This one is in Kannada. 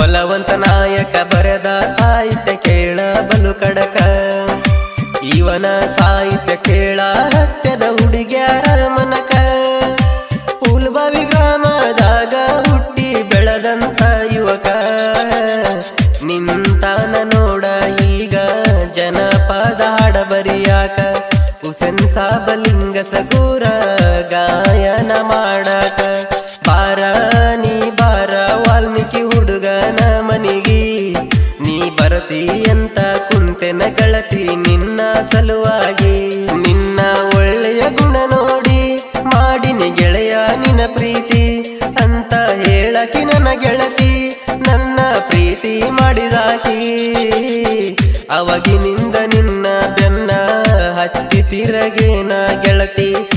ಬಲವಂತ ನಾಯಕ ಬರೆದ ಸಾಹಿತ್ಯ ಕೇಳ ಬಲು ಕಡಕ ಇವನ ಸಾಹಿತ್ಯ ಕೇಳ ಹತ್ಯದ ಹುಡುಗ್ಯಾರ ಮನಕ ಹುಲ್ಬಾವಿ ಗ್ರಾಮದಾಗ ಹುಟ್ಟಿ ಬೆಳೆದಂತ ಯುವಕ ನಿಂತಾನ ನೋಡ ಈಗ ಜನಪದ ಹಾಡ ಬರಿಯಾಕ ಹುಸೆನ್ ಸಾಬಲಿಂಗ ಸಗೂರ ಗಾಯನ ಮಾಡಾಕ ಬಾರ ನೀ ಬಾರ ವಾಲ್ಮೀಕಿ ಹುಡುಗನ ಮನಿಗಿ ನೀ ಬರತಿ ಅಂತ ಕುಂತೆನ ಗಳತಿ ನಿನ್ನ ಸಲುವಾಗಿ ನಿನ್ನ ಒಳ್ಳೆಯ ಗುಣ ನೋಡಿ ಮಾಡಿನಿ ಗೆಳೆಯ ನಿನ್ನ ಪ್ರೀತಿ ಅಂತ ಹೇಳಕಿ ನನ್ನ ಗೆಳತಿ ನನ್ನ ಪ್ರೀತಿ ಮಾಡಿದಾಕಿ ಅವಾಗಿನಿಂದ ನಿನ್ನ ಬೆನ್ನ ಹತ್ತಿ ತಿರಗೇನ ಗೆಳತಿ